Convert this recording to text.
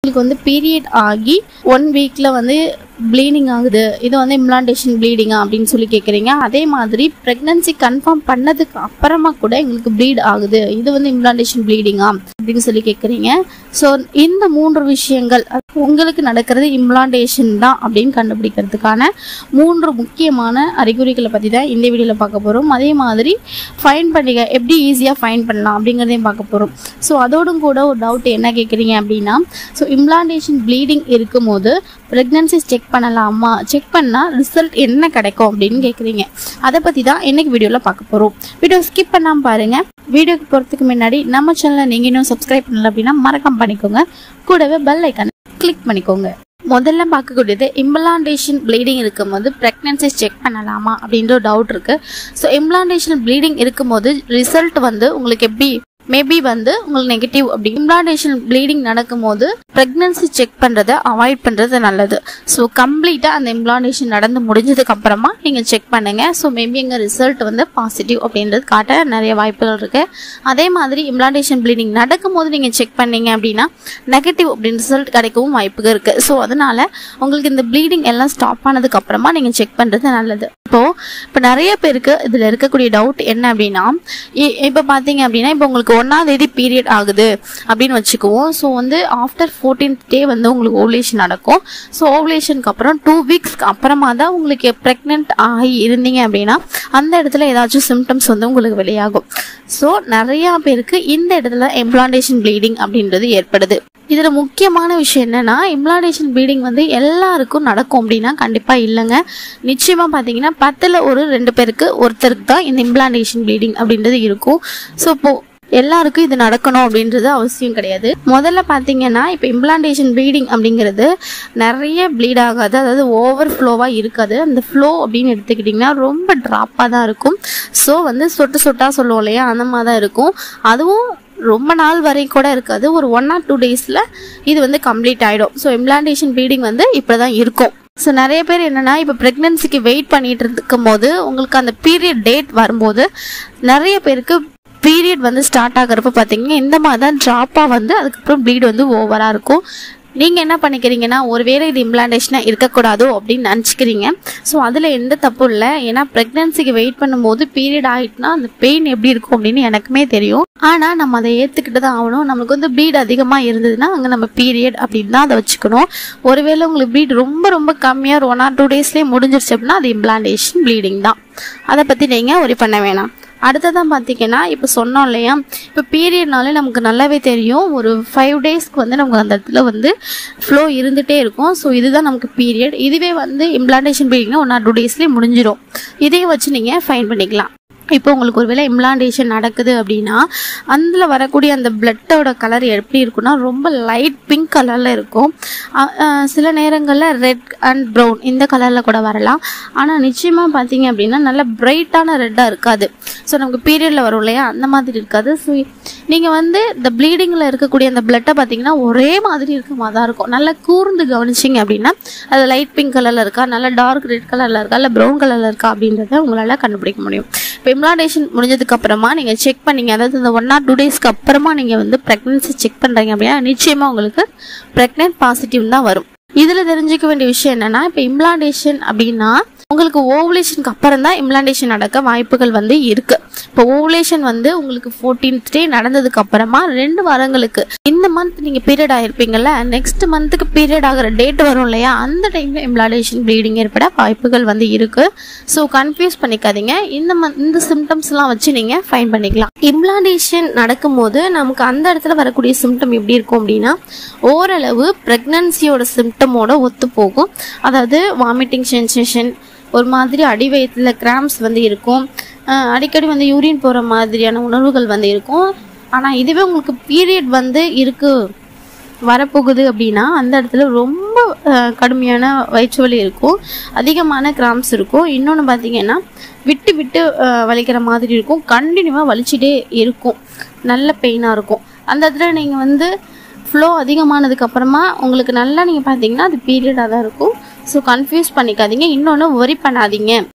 உங்களுக்கு வந்து பீரியட் ஆகி ஒன் வீக்ல வந்து ப்ளீடிங் ஆகுது இது வந்து இம்ப்ளான்டேஷன் ப்ளீடிங்கா அப்படின்னு சொல்லி கேட்குறீங்க அதே மாதிரி ப்ரெக்னன்சி கன்ஃபார்ம் பண்ணதுக்கு அப்புறமா கூட எங்களுக்கு ப்ளீட் ஆகுது இது வந்து இம்ப்ளான்டேஷன் ப்ளீடிங்கா அப்படின்னு சொல்லி கேட்குறீங்க ஸோ இந்த மூன்று விஷயங்கள் உங்களுக்கு நடக்கிறது இம்ப்ளான்டேஷன் தான் அப்படின்னு கண்டுபிடிக்கிறதுக்கான மூன்று முக்கியமான அறிகுறிகளை பற்றி தான் இந்த வீடியோவில் பார்க்க போகிறோம் அதே மாதிரி ஃபைன் பண்ணிக்க எப்படி ஈஸியாக ஃபைன் பண்ணலாம் அப்படிங்கிறதையும் பார்க்க போகிறோம் ஸோ அதோடும் கூட ஒரு டவுட் என்ன கேட்குறீங்க அப்படின்னா ஸோ இம்ப்ளான்டேஷன் ப்ளீடிங் இருக்கும்போது ப்ரெக்னன்சி செக் பண்ணலாமா செக் பண்ணால் ரிசல்ட் என்ன கிடைக்கும் அப்படின்னு கேட்குறீங்க அதை பற்றி தான் இன்னைக்கு வீடியோவில் பார்க்க போகிறோம் வீடியோ ஸ்கிப் பண்ணாமல் பாருங்கள் வீடியோக்கு போகிறதுக்கு முன்னாடி நம்ம சேனலை நீங்கள் இன்னும் சப்ஸ்கிரைப் பண்ணல அப்படின்னா மறக்காம பண்ணிக்கோங்க கூடவே பெல் ஐக்கானை கிளிக் பண்ணிக்கோங்க முதல்ல பார்க்கக்கூடியது இம்ப்ளான்டேஷன் ப்ளீடிங் இருக்கும்போது ப்ரெக்னன்சி செக் பண்ணலாமா அப்படின்ற ஒரு டவுட் இருக்கு ஸோ இம்ப்ளான்டேஷன் ப்ளீடிங் இருக்கும்போது ரிசல்ட் வந்து உங்களுக்கு எப்படி மேபி வந்து உங்களுக்கு நெகட்டிவ் அப்படி இம்ப்ளான்டேஷன் ப்ளீடிங் நடக்கும்போது ப்ரெக்னன்சி செக் பண்ணுறதை அவாய்ட் பண்ணுறது நல்லது ஸோ கம்ப்ளீட்டாக அந்த இம்ப்ளான்டேஷன் நடந்து முடிஞ்சதுக்கு அப்புறமா நீங்கள் செக் பண்ணுங்க ஸோ மேபி எங்கள் ரிசல்ட் வந்து பாசிட்டிவ் அப்படின்றது காட்ட நிறைய வாய்ப்புகள் இருக்கு அதே மாதிரி இம்ப்ளான்டேஷன் ப்ளீடிங் நடக்கும்போது நீங்கள் செக் பண்ணீங்க அப்படின்னா நெகட்டிவ் அப்படின்னு ரிசல்ட் கிடைக்கவும் வாய்ப்புகள் இருக்கு ஸோ அதனால உங்களுக்கு இந்த ப்ளீடிங் எல்லாம் ஸ்டாப் ஆனதுக்கு அப்புறமா நீங்கள் செக் பண்ணுறது நல்லது இப்போ இப்போ நிறைய பேருக்கு இதில் இருக்கக்கூடிய டவுட் என்ன அப்படின்னா இ- இப்போ பார்த்தீங்க அப்படின்னா இப்போ உங்களுக்கு ஒன்றாம் தேதி பீரியட் ஆகுது அப்படின்னு வச்சுக்குவோம் ஸோ வந்து ஆஃப்டர் ஃபோர்டீன்த் டே வந்து உங்களுக்கு ஓவலேஷன் நடக்கும் ஸோ ஓவலேஷனுக்கு அப்புறம் டூ வீக்ஸ்க்கு அப்புறமா தான் உங்களுக்கு ப்ரெக்னென்ட் ஆகி இருந்தீங்க அப்படின்னா அந்த இடத்துல ஏதாச்சும் சிம்டம்ஸ் வந்து உங்களுக்கு வெளியாகும் ஸோ நிறையா பேருக்கு இந்த இடத்துல இம்ப்ளான்டேஷன் ப்ளீடிங் அப்படின்றது ஏற்படுது இதுல முக்கியமான விஷயம் என்னன்னா இம்ப்ளான்டேஷன் ப்ளீடிங் வந்து எல்லாருக்கும் நடக்கும் அப்படின்னா கண்டிப்பா இல்லைங்க நிச்சயமா பாத்தீங்கன்னா பத்துல ஒரு ரெண்டு பேருக்கு ஒருத்தருக்கு தான் இந்த இம்ப்ளான்டேஷன் ப்ளீடிங் அப்படின்றது இருக்கும் ஸோ இப்போ எல்லாருக்கும் இது நடக்கணும் அப்படின்றது அவசியம் கிடையாது முதல்ல பார்த்தீங்கன்னா இப்போ இம்ப்ளான்டேஷன் ப்ளீடிங் அப்படிங்கிறது நிறைய ப்ளீட் ஆகாது அதாவது ஓவர் ஃப்ளோவாக இருக்காது அந்த ஃப்ளோ அப்படின்னு எடுத்துக்கிட்டிங்கன்னா ரொம்ப ட்ராப்பாக தான் இருக்கும் ஸோ வந்து சொட்டு சொட்டா சொல்லுவோம் இல்லையா அந்த மாதிரி தான் இருக்கும் அதுவும் ரொம்ப நாள் வரை கூட இருக்காது ஒரு ஒன் ஆர் டூ டேஸில் இது வந்து கம்ப்ளீட் ஆகிடும் ஸோ இம்ப்ளான்டேஷன் ப்ளீடிங் வந்து இப்படி தான் இருக்கும் ஸோ நிறைய பேர் என்னன்னா இப்போ ப்ரெக்னன்சிக்கு வெயிட் பண்ணிட்டு இருக்கும் போது உங்களுக்கு அந்த பீரியட் டேட் வரும்போது நிறைய பேருக்கு பீரியட் வந்து ஸ்டார்ட் ஆகிறப்ப பார்த்தீங்கன்னா இந்த மாதிரி தான் ட்ராப்பாக வந்து அதுக்கப்புறம் ப்ளீட் வந்து ஓவராக இருக்கும் நீங்கள் என்ன பண்ணிக்கிறீங்கன்னா ஒருவேளை இது இம்ப்ளான்டேஷனாக இருக்கக்கூடாதோ அப்படின்னு நினச்சிக்கிறீங்க ஸோ அதில் எந்த தப்பும் இல்லை ஏன்னா ப்ரெக்னன்சிக்கு வெயிட் பண்ணும்போது பீரியட் ஆகிட்டுனா அந்த பெயின் எப்படி இருக்கும் அப்படின்னு எனக்குமே தெரியும் ஆனால் நம்ம அதை ஏற்றுக்கிட்டு தான் ஆகணும் நமக்கு வந்து ப்ளீட் அதிகமாக இருந்ததுன்னா அங்கே நம்ம பீரியட் அப்படின்னு தான் அதை வச்சுக்கணும் ஒருவேளை உங்களுக்கு ப்ளீட் ரொம்ப ரொம்ப கம்மியாக ஒரு ஒன் ஆர் டூ டேஸ்லேயே முடிஞ்சிருச்சு அப்படின்னா அது இம்ப்ளான்டேஷன் ப்ளீடிங் தான் அதை பற்றி நீங்கள் ஒரி பண்ண வேணாம் அடுத்ததான் பார்த்தீங்கன்னா இப்போ சொன்னோம் இல்லையா இப்போ பீரியட்னாலே நமக்கு நல்லாவே தெரியும் ஒரு ஃபைவ் டேஸ்க்கு வந்து நமக்கு அந்த இடத்துல வந்து ஃப்ளோ இருந்துகிட்டே இருக்கும் ஸோ இதுதான் நமக்கு பீரியட் இதுவே வந்து இம்ப்ளான்டேஷன் பீரியட்னா ஒன் ஆர் டூ டேஸ்லேயே முடிஞ்சிடும் இதையும் வச்சு நீங்கள் ஃபைன் பண்ணிக்கலாம் இப்போ உங்களுக்கு ஒருவேளை இம்ப்ளான்டேஷன் நடக்குது அப்படின்னா அதில் வரக்கூடிய அந்த பிளட்டோட கலர் எப்படி இருக்கும்னா ரொம்ப லைட் பிங்க் கலரில் இருக்கும் அ- அஹ் சில நேரங்களில் ரெட் அண்ட் ப்ரௌன் இந்த கலரில் கூட வரலாம் ஆனால் நிச்சயமாக பார்த்தீங்க அப்படின்னா நல்ல பிரைட்டான ரெட்டாக இருக்காது ஸோ நமக்கு பீரியடில் வரும் இல்லையா அந்த மாதிரி இருக்காது ஸோ நீங்கள் வந்து இந்த ப்ளீடிங்கில் இருக்கக்கூடிய அந்த பிளட்டை பார்த்தீங்கன்னா ஒரே மாதிரி இருக்க மாதிரி தான் இருக்கும் நல்லா கூர்ந்து கவனிச்சிங்க அப்படின்னா அது லைட் பிங்க் கலரில் இருக்கா நல்ல டார்க் ரெட் கலரில் இருக்கா இல்லை ப்ரௌன் கலரில் இருக்கா அப்படின்றத உங்களால் கண்டுபிடிக்க முடியும் இப்போ இம்ப்ளான்டேஷன் முடிஞ்சதுக்கு அப்புறமா நீங்கள் செக் பண்ணீங்க அதாவது இந்த ஒன் ஆர் டூ டேஸ்க்கு அப்புறமா நீங்கள் வந்து ப்ரெக்னன்சி செக் பண்ணுறீங்க அப்படின்னா நிச்சயமாக உங்களுக்கு ப்ரெக்னென்ட் பாசிட்டிவ் தான் வரும் இதில் தெரிஞ்சுக்க வேண்டிய விஷயம் என்னன்னா இப்போ இம்ப்ளான்டேஷன் அப்படின்னா உங்களுக்கு ஓவுலேஷனுக்கு அப்புறம் தான் இம்ப்ளான்டேஷன் நடக்க வாய்ப்புகள் வந்து இருக்கு இப்போ ஓவுலேஷன் வந்து உங்களுக்கு ஃபோர்டீன்த் டே நடந்ததுக்கு அப்புறமா ரெண்டு வாரங்களுக்கு இந்த மந்த் நீங்க பீரியட் ஆயிருப்பீங்கல்ல நெக்ஸ்ட் மந்த்துக்கு பீரியட் ஆகிற டேட் வரும் இல்லையா அந்த டைம்ல இம்ப்ளான்டேஷன் ப்ளீடிங் ஏற்பட வாய்ப்புகள் வந்து இருக்கு ஸோ கன்ஃபியூஸ் பண்ணிக்காதீங்க இந்த மந்த் இந்த சிம்டம்ஸ்லாம் வச்சு நீங்க ஃபைன் பண்ணிக்கலாம் இம்ப்ளான்டேஷன் நடக்கும்போது நமக்கு அந்த இடத்துல வரக்கூடிய சிம்டம் எப்படி இருக்கும் அப்படின்னா ஓரளவு ப்ரெக்னன்சியோட சிம்டமோட ஒத்து போகும் அதாவது வாமிட்டிங் சென்சேஷன் ஒரு மாதிரி அடி வயிற்றுல கிராம்ஸ் வந்து இருக்கும் அஹ் அடிக்கடி வந்து யூரின் போகிற மாதிரியான உணர்வுகள் வந்து இருக்கும் ஆனால் இதுவே உங்களுக்கு பீரியட் வந்து இருக்கு வரப்போகுது அப்படின்னா அந்த இடத்துல ரொம்ப அஹ், கடுமையான வயிற்று வலி இருக்கும் அதிகமான கிராம்ஸ் இருக்கும் இன்னொன்று பார்த்தீங்கன்னா விட்டு விட்டு அஹ், வலிக்கிற மாதிரி இருக்கும் கண்டினியூவாக வலிச்சிட்டே இருக்கும் நல்ல பெயினாக இருக்கும் அந்த இடத்துல நீங்கள் வந்து ஃப்ளோ அதிகமானதுக்கு அப்புறமா உங்களுக்கு நல்லா நீங்கள் பார்த்தீங்கன்னா அது பீரியடாக தான் இருக்கும் ஸோ கன்ஃபியூஸ் பண்ணிக்காதீங்க இன்னொன்று worry பண்ணாதீங்க